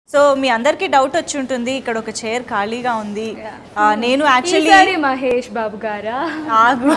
So మీ అందరికీ doubt వచ్చి ఉంటుంది ఇక్కడ ఒక చైర్ ఖాళీగా ఉంది ఆ, నేను యాక్చువల్లీ ఈసారి మహేష్ బాబు గారా ఆగు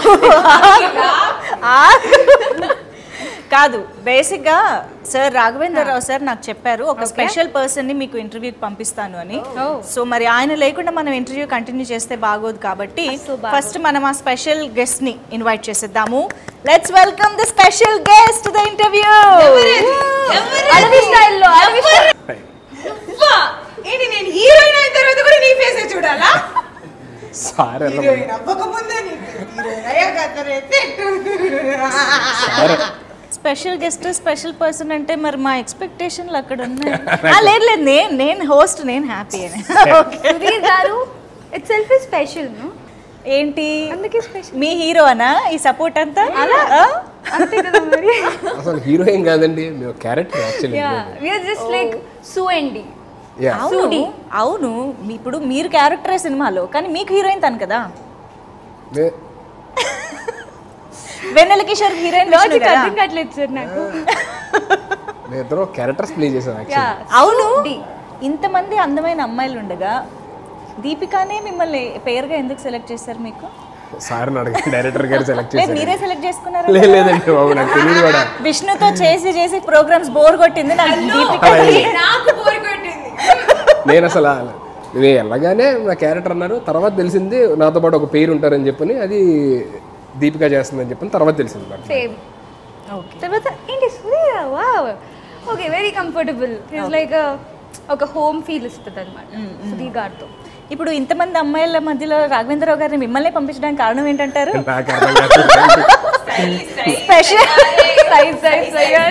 ఆగు. కాదు బేసిక్గా సార్ రాఘవేంద్ర రావు సార్ నాకు చెప్పారు ఒక స్పెషల్ పర్సన్ ని మీకు ఇంటర్వ్యూకి పంపిస్తాను అని Oh. సో మరి ఆయన లేకుండా మనం ఇంటర్వ్యూ కంటిన్యూ చేస్తే బాగోదు కాబట్టి అస్సలు బాగోదు. ఫస్ట్ మనం ఆ స్పెషల్ గెస్ట్ ని ఇన్వైట్ చేసేద్దాము let's welcome the special guest the interview అడవి స్టైల్లో అడవి స్టైల్ అబ్బా! ఏంటి నేను హీరోయిన్ అయిన తర్వాత కూడా నీ ఫేసే చూడాలా సార్ ఎలా హీరోయిన్ అవ్వకముందే నీ హీరోయిన్ అయ్యాక అతనైతే sir special guest special person అంటే మరి మా ఎక్స్పెక్టేషన్లు అక్కడ ఉన్నాయి ఆ, లేదు లేదు నేను నేను హోస్ట్ నేను హ్యాపీ అని సుధీర్ గారు ఇట్ సెల్ఫ్ స్పెషల్ ఏంటి అందుకే స్పెషల్ మీ హీరో అనా ఈ సపోర్ట్ అంతా అలా అంతే కదా మరి అసలు హీరోయిన్ కాదండి మేము character actually yeah we are just like సు అండ్ డి యా అవును అవును మీ- ఇప్పుడు మీరు క్యారెక్టరే సినిమాలో కానీ మీకు హీరోయిన్ తను కదా వెన్నెల కిషోర్ హీరోయిన్ లాజిక్ అర్థం కావట్లేదు సార్ నాకు మేము ఇద్దరు క్యారెక్టర్స్ ప్లే చేసాం యా యాక్చువల్లీ అవును ఇంతమంది అందమైన అమ్మాయిలు ఉండగా దీపికానే మిమ్మల్ని పేరుగా ఎందుకు సెలెక్ట్ చేశారు మీకు సార్ని అడిగి డైరెక్టర్ గారు సెలెక్ట్ లేదు చేశారు మీరే సెలెక్ట్ చేసుకున్నారు లేదు లేదండి బాబు నాకు తెలియదు కూడా విష్ణుతో చేసి చేసి ప్రోగ్రామ్స్ బోర్ కొట్టింది నాకు దీపిక అలా ఏం- నాకు బోర్ కొట్టింది నేను అసలు నేను వెళ్ళగానే నా క్యారెక్టర్ అన్నారు తర్వాత తెలిసింది నాతో పాటు ఒక పేరు ఉంటారని చెప్పని అది దీపిక చేస్తుందని చెప్పని తర్వాత తెలిసింది నాకు సేమ్ ఓకే తర్వాత ఏంటి Sudheer wow okay very comfortable it's like ఒక హోమ్ ఫీల్ ఇస్తుంది అనమాట సుధీర్ గారితో ఇప్పుడు ఇంతమంది అమ్మాయిల మధ్యలో రాఘవేంద్రరావు గారిని మిమ్మల్ని పంపించడానికి కారణం ఏంటంటారు నాకు అర్థం కాదు special size size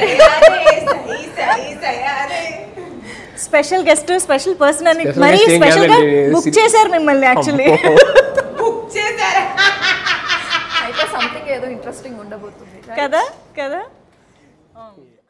special guest special person అని Special మరీ guest ఏం స్పెషల్ గా కాదండి. బుక్ సి- చేశారు మిమ్మల్ని యాక్చువల్లీ బుక్ చేశారా అయితే సంథింగ్ ఏదో ఇంట్రెస్టింగ్ ఉండబోతుంది కదా కదా